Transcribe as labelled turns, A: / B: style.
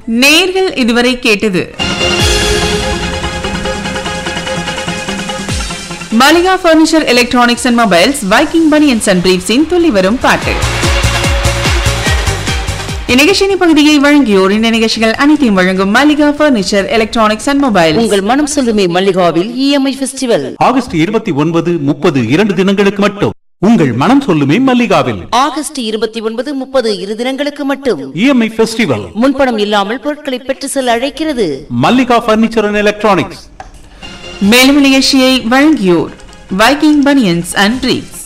A: நேர்கள் இதுவரை கேட்டது Malika furniture electronics and mobiles Viking banians and பிரீப்ஸின் துள்ளி வரும் பாட்டு இந்நிகழ்ச்சியின் பகுதியை வழங்கியோர் இந்த நிகழ்ச்சிகள் அனைத்தையும் வழங்கும் Malika furniture electronics and mobiles
B: உங்கள் மனம் சொல்லுமே மல்லிகாவில் இஎம்ஐ ஃபெஸ்டிவல்
C: ஆகஸ்ட் இருபத்தி ஒன்பது முப்பது இரண்டு தினங்களுக்கு மட்டும் உங்கள் மனம் சொல்லுமே மல்லிகாவில்
B: ஆகஸ்ட் இருபத்தி ஒன்பது முப்பது இரு தினங்களுக்கு மட்டும்
C: இஎம்ஐ ஃபெஸ்டிவல்
B: முன்பணம் இல்லாமல் பொருட்களை பெற்று செல்ல அழைக்கிறது
C: மல்லிகா பர்னிச்சர் அண்ட் எலக்ட்ரானிக்ஸ்
A: மேலும் நிகழ்ச்சியை வழங்கியோர் வைக்கிங் பனியன்ஸ் அண்ட் பிரீப்ஸ்